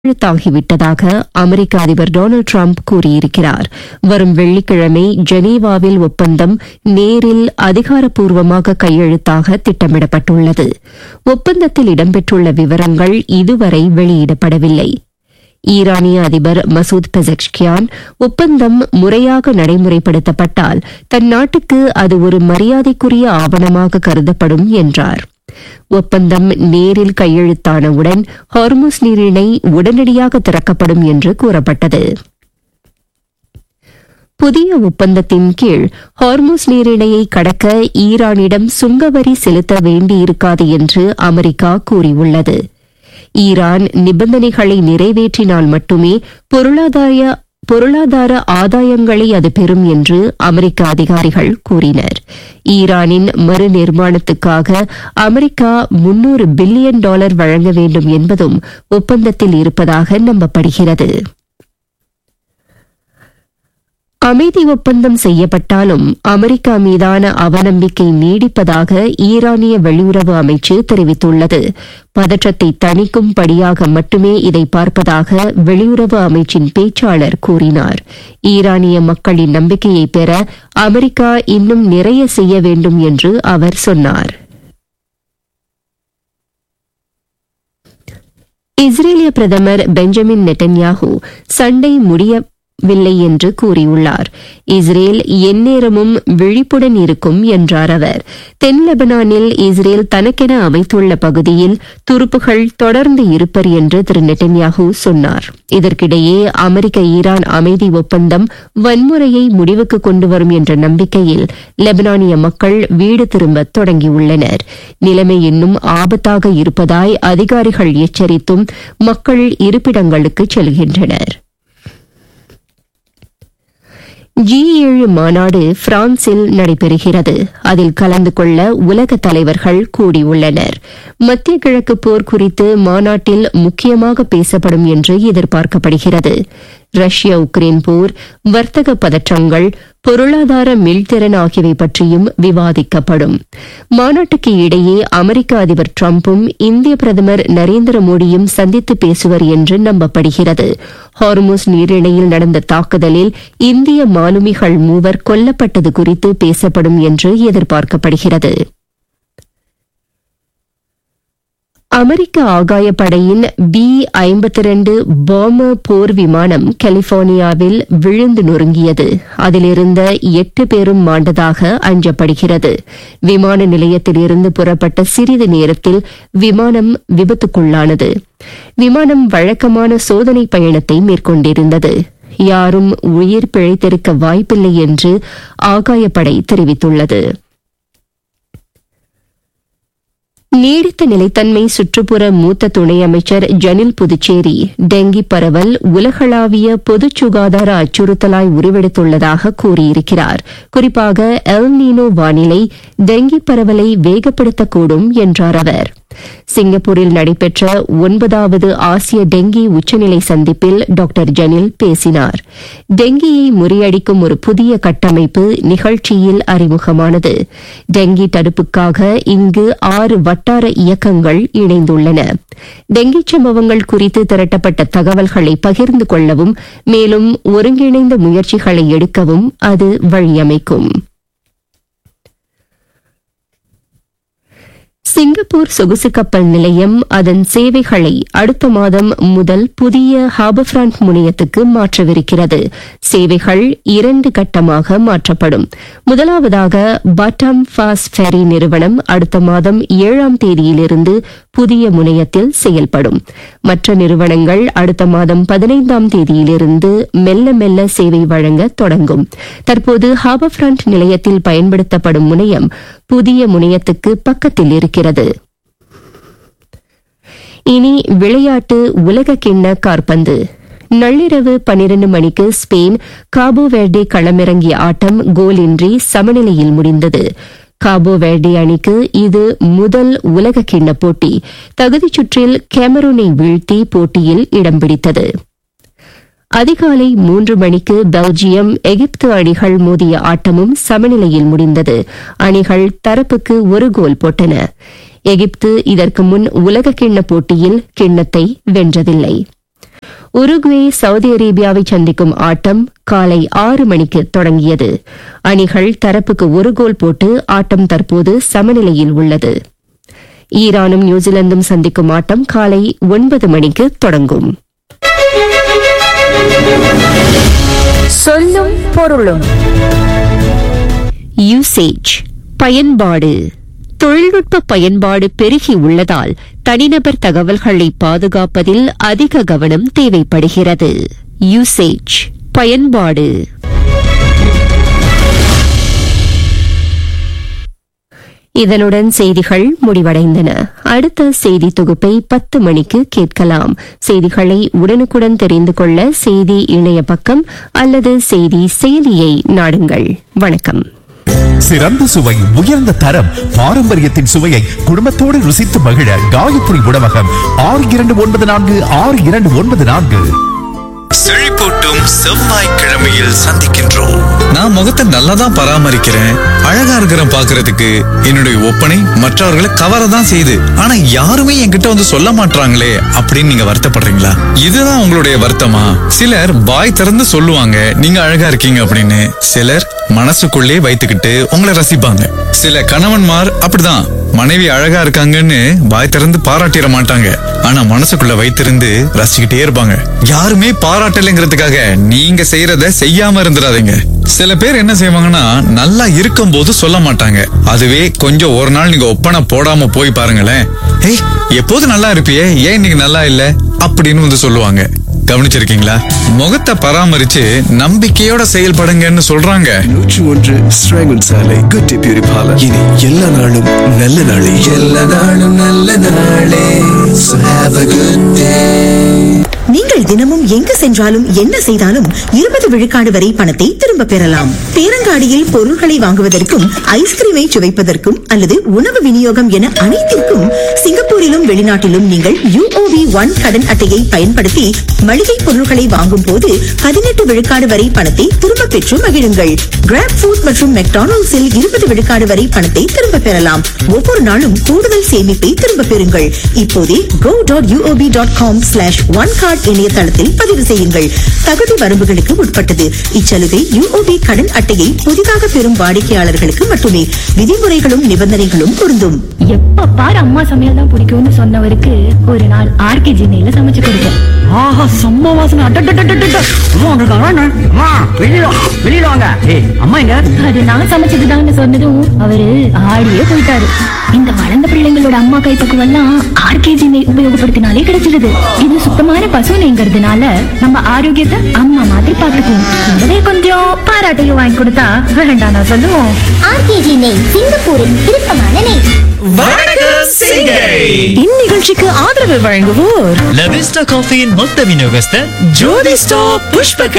கையெழுத்தாகிவிட்டதாக அமெரிக்க அதிபர் Donald Trump கூறியிருக்கிறார் வரும் வெள்ளிக்கிழமை ஜெனீவாவில் ஒப்பந்தம் நேரில் அதிகாரப்பூர்வமாக கையெழுத்தாக திட்டமிடப்பட்டுள்ளது ஒப்பந்தத்தில் இடம்பெற்றுள்ள விவரங்கள் இதுவரை வெளியிடப்படவில்லை ஈரானிய அதிபர் மசூத் பெசக்ஷ்கியான் ஒப்பந்தம் முறையாக நடைமுறைப்படுத்தப்பட்டால் தன் நாட்டுக்கு அது ஒரு மரியாதைக்குரிய ஆவணமாக கருதப்படும் என்றார் ஒப்பந்தம் நேரில் கையெழுத்தானவுடன் ஹார்முஸ் நீரிணை உடனடியாக திறக்கப்படும் என்று கூறப்பட்டது புதிய ஒப்பந்தத்தின் கீழ் ஹார்முஸ் நீரிணையை கடக்க ஈரானிடம் சுங்கவரி செலுத்த வேண்டியிருக்காது என்று அமெரிக்கா கூறியுள்ளது ஈரான் நிபந்தனைகளை நிறைவேற்றினால் மட்டுமே பொருளாதார பொருளாதார ஆதாயங்களை அது பெறும் என்று அமெரிக்க அதிகாரிகள் கூறினர் ஈரானின் மறு நிர்மாணத்துக்காக அமெரிக்கா முன்னூறு பில்லியன் டாலர் வழங்க வேண்டும் என்பதும் ஒப்பந்தத்தில் இருப்பதாக நம்பப்படுகிறது அமைதி ஒப்பந்தம் செய்யப்பட்டாலும் அமெரிக்கா மீதான அவநம்பிக்கை நீடிப்பதாக ஈரானிய வெளியுறவு அமைச்சு தெரிவித்துள்ளது பதற்றத்தை தணிக்கும் படியாக மட்டுமே இதை பார்ப்பதாக வெளியுறவு அமைச்சின் பேச்சாளர் கூறினார் ஈரானிய மக்களின் நம்பிக்கையை பெற அமெரிக்கா இன்னும் நிறைய செய்ய வேண்டும் என்று அவர் சொன்னார் இஸ்ரேலிய பிரதமர் பெஞ்சமின் நெட்டன்யாஹூ சண்டை முடிய வில்லை என்று கூறியுள்ளார் இஸ்ரேல் எந்நேரமும் விழிப்புடன் இருக்கும் என்றார் அவர் தென் லெபனானில் இஸ்ரேல் தனக்கென அமைத்துள்ள பகுதியில் துருப்புகள் தொடர்ந்து இருப்பர் என்று திரு நெட்டன்யாஹூ சொன்னார் இதற்கிடையே அமெரிக்க ஈரான் அமைதி ஒப்பந்தம் வன்முறையை முடிவுக்கு கொண்டுவரும் என்ற நம்பிக்கையில் லெபனானிய மக்கள் வீடு திரும்ப தொடங்கியுள்ளனர் நிலைமை இன்னும் ஆபத்தாக இருப்பதாய் அதிகாரிகள் எச்சரித்தும் மக்கள் இருப்பிடங்களுக்கு செல்கின்றனர் ஜி ஏழு மாநாடு பிரான்சில் நடைபெறுகிறது அதில் கலந்து கொள்ள உலக தலைவர்கள் கூடியுள்ளனர் மத்திய கிழக்கு போர் குறித்து மாநாட்டில் முக்கியமாக பேசப்படும் என்று எதிர்பார்க்கப்படுகிறது ரஷ்யா உக்ரைன் போர் வர்த்தக பதற்றங்கள் பொருளாதார மீள்திறன் ஆகியவை பற்றியும் விவாதிக்கப்படும் மாநாட்டுக்கு இடையே அமெரிக்க அதிபர் டிரம்பும் இந்திய பிரதமர் நரேந்திர மோடியும் சந்தித்து பேசுவர் என்று நம்பப்படுகிறது ஹார்முஸ் நீரிணையில் நடந்த தாக்குதலில் இந்திய மாலுமிகள் மூவர் கொல்லப்பட்டது குறித்து பேசப்படும் என்று எதிர்பார்க்கப்படுகிறது அமெரிக்க ஆகாயப்படையின் பி ஐம்பத்தி ரெண்டு பாமர் போர் விமானம் கலிபோர்னியாவில் விழுந்து நொறுங்கியது அதிலிருந்த எட்டு பேரும் மாண்டதாக அஞ்சப்படுகிறது விமான நிலையத்திலிருந்து புறப்பட்ட சிறிது நேரத்தில் விமானம் விபத்துக்குள்ளானது விமானம் வழக்கமான சோதனை பயணத்தை மேற்கொண்டிருந்தது யாரும் உயிர் பிழைத்திருக்க வாய்ப்பில்லை என்று ஆகாயப்படை தெரிவித்துள்ளது நீடித்த நிலைத்தன்மை சுற்றுப்புற மூத்த துணை அமைச்சர் ஜனில் புதுச்சேரி டெங்கி பரவல் உலகளாவிய பொது சுகாதார அச்சுறுத்தலாய் உருவெடுத்துள்ளதாக கூறியிருக்கிறார் குறிப்பாக எல் நீனோ வானிலை டெங்கி பரவலை வேகப்படுத்தக்கூடும் என்றார் அவர் சிங்கப்பூரில் நடைபெற்ற ஒன்பதாவது ஆசிய டெங்கி உச்சநிலை சந்திப்பில் டாக்டர் ஜனில் பேசினார் டெங்கியை முறியடிக்கும் ஒரு புதிய கட்டமைப்பு நிகழ்ச்சியில் அறிமுகமானது டெங்கி தடுப்புக்காக இங்கு ஆறு வட்டார இயக்கங்கள் இணைந்துள்ளன டெங்கி சம்பவங்கள் குறித்து திரட்டப்பட்ட தகவல்களை பகிர்ந்து கொள்ளவும் மேலும் ஒருங்கிணைந்த முயற்சிகளை எடுக்கவும் அது வழியமைக்கும் சிங்கப்பூர் சொகுசு கப்பல் நிலையம் அதன் சேவைகளை அடுத்த மாதம் முதல் புதிய ஹாபர்ஃபிரண்ட் முனையத்துக்கு மாற்றவிருக்கிறது சேவைகள் இரண்டு கட்டமாக மாற்றப்படும் முதலாவதாக பாட்டம் ஃபாஸ் ஃபெரி நிறுவனம் அடுத்த மாதம் ஏழாம் தேதியிலிருந்து புதிய முனையத்தில் செயல்படும் மற்ற நிறுவனங்கள் அடுத்த மாதம் பதினைந்தாம் தேதியிலிருந்து மெல்ல மெல்ல சேவை வழங்க தொடங்கும் தற்போது ஹாபர்ஃபிரண்ட் நிலையத்தில் பயன்படுத்தப்படும் முனையம் புதிய முனையத்துக்கு பக்கத்தில் இருக்கிறது இனி விளையாட்டு உலக கிண்ண கார்பந்து நள்ளிரவு பனிரண்டு மணிக்கு ஸ்பெயின் காபோ வெர்டே களமிறங்கிய ஆட்டம் கோலின்றி சமநிலையில் முடிந்தது காபோ வெர்டே அணிக்கு இது முதல் உலக கிண்ண போட்டி தகுதிச் சுற்றில் கேமரூனை வீழ்த்தி போட்டியில் இடம் பிடித்தது அதிகாலை மூன்று மணிக்கு பெல்ஜியம் எகிப்து அணிகள் மோதிய ஆட்டமும் சமநிலையில் முடிந்தது அணிகள் தரப்புக்கு ஒரு கோல் போட்டன எகிப்து இதற்கு முன் உலக கிண்ண போட்டியில் கிண்ணத்தை வென்றதில்லை உருகுவே சவுதி அரேபியாவை சந்திக்கும் ஆட்டம் காலை ஆறு மணிக்கு தொடங்கியது அணிகள் தரப்புக்கு ஒரு கோல் போட்டு ஆட்டம் தற்போது சமநிலையில் உள்ளது ஈரானும் நியூசிலாந்தும் சந்திக்கும் ஆட்டம் காலை ஒன்பது மணிக்கு தொடங்கும் சொல்லும் பொருளும் யூசேஜ் பயன்பாடு தொழில்நுட்ப பயன்பாடு பெருகி உள்ளதால் தனிநபர் தகவல்களை பாதுகாப்பதில் அதிக கவனம் தேவைப்படுகிறது யூசேஜ் பயன்பாடு இதனுடன் செய்திகள் முடிவடைந்தன அடுத்த செய்தி தொகுப்பை பத்து மணிக்கு கேட்கலாம் செய்திகளை உடனுக்குடன் தெரிந்து கொள்ள செய்தி இணைய பக்கம் அல்லது செய்தி செயலியை நாடுங்கள் வணக்கம் சிறந்த சுவை உயர்ந்த தரம் பாரம்பரியத்தின் சுவையை குடும்பத்தோடு ருசித்து மகிழ காயத்ரி உணவகம் ஆறு இரண்டு ஒன்பது நான்கு ஆறு இரண்டு ஒன்பது நான்கு செழிப்பூட்டும் செவ்வாய்க்கிழமையில் சந்திக்கின்றோம் நான் முகத்தை நல்லா தான் பராமரிக்கிறேன் அழகா இருக்கிறேன் பாக்குறதுக்கு என்னுடைய ஒப்பனை மற்றவர்களை கவர தான் செய்யுது ஆனா யாருமே என்கிட்ட வந்து சொல்ல மாட்றாங்களே அப்படின்னு நீங்க வருத்தப்படுறீங்களா இதுதான் உங்களுடைய வருத்தமா சிலர் வாய் திறந்து சொல்லுவாங்க நீங்க அழகா இருக்கீங்க அப்படின்னு சிலர் மனசுக்குள்ளே வைத்துக்கிட்டு உங்களை ரசிப்பாங்க சில கணவன்மார் அப்படிதான் மனைவி அழகா இருக்காங்கன்னு வாய் திறந்து பாராட்டிட மாட்டாங்க ஆனா மனசுக்குள்ள வைத்திருந்து ரசிச்சுக்கிட்டே இருப்பாங்க யாருமே பாராட்டலைங்கிறதுக்காக நீங்க செய்யறத செய்யாம இருந்துடாதீங்க சில பேர் என்ன செய்வாங்கன்னா நல்லா இருக்கும் போது சொல்ல மாட்டாங்க அதுவே கொஞ்சம் ஒரு நாள் நீங்க ஒப்பனை போடாம போய் பாருங்களேன் ஏய் எப்போது நல்லா இருப்பியே ஏன் இன்னைக்கு நல்லா இல்ல அப்படின்னு வந்து சொல்லுவாங்க கவனிச்சிருக்கீங்களா முகத்தை பராமரிச்சு நம்பிக்கையோட செயல்படுங்கன்னு சொல்றாங்க நூற்று ஒன்று ஸ்ராங்கன் சாலை குட்டி பியூரி பார்லர் இனி எல்லா நாளும் நல்ல நாளே எல்லா நாளும் நல்ல நாளே So have a good day. நீங்கள் தினமும் எங்கு சென்றாலும் என்ன செய்தாலும் இருபது விழுக்காடு வரை பணத்தை திரும்ப பெறலாம் பேரங்காடியில் பொருட்களை வாங்குவதற்கும் ஐஸ்கிரீமை சுவைப்பதற்கும் அல்லது உணவு விநியோகம் என அனைத்திற்கும் சிங்கப்பூரிலும் வெளிநாட்டிலும் நீங்கள் யூஓபி ஒன் கடன் அட்டையை பயன்படுத்தி மளிகை பொருட்களை வாங்கும் போது பதினெட்டு விழுக்காடு வரை பணத்தை திரும்ப பெற்று மகிழுங்கள் கிராப் ஃபுட் மற்றும் மெக்டானல்ட்ஸில் இருபது விழுக்காடு வரை பணத்தை திரும்ப பெறலாம் ஒவ்வொரு நாளும் கூடுதல் சேமிப்பை திரும்ப பெறுங்கள் இப்போதே go dot UOB dot com slash one card இணையதளத்தில் பதிவு செய்யுங்கள் தகுதி வரம்புகளுக்கு உட்பட்டது இச்சலுகை யூஓபி கடன் அட்டையை புதிதாக பெறும் வாடிக்கையாளர்களுக்கு மட்டுமே விதிமுறைகளும் நிபந்தனைகளும் பொருந்தும் எப்ப பாரு அம்மா சமையல் தான் பிடிக்கும்னு சொன்னவருக்கு ஒரு நாள் ஆர்கே ஜினையில சமைச்சு கொடுத்தேன் ஆஹா செம்ம வாசனை அட்டட்டட்டட்டட்ட அம்மா வந்திருக்காங்க அண்ணா. அம்மா வெளியில வா, வெளியில வாங்க ஏய் அம்மா எங்க அது நான் சமைச்சதுதான்னு சொன்னதும் அவரு ஆடியே போயிட்டாரு இந்த வளர்ந்த பிள்ளைங்களோட அம்மா கைப்பக்குவம் எல்லாம் ஆர்கேஜி நெய் உபயோகப்படுத்தினாலே கிடைச்சிருது இது சுத்தமான பசு நெய்ங்கிறதுனால நம்ம ஆரோக்கியத்தை அம்மா மாதிரி பாத்துக்குவோம் கூடவே கொஞ்சம் பாராட்டையும் வாங்கி கொடுத்தா வேண்டாம் நான் சொல்லுவோம் ஆர்கேஜி நெய் சிங்கப்பூரின் விருப்பமான நெய் இந்நிகழ்ச்சிக்கு ஆதரவு வழங்குவோர் லவிஸ்டா காஃபியின் மொத்த விநியோகஸ்தர் ஜோதி ஸ்டாப் புஷ்பக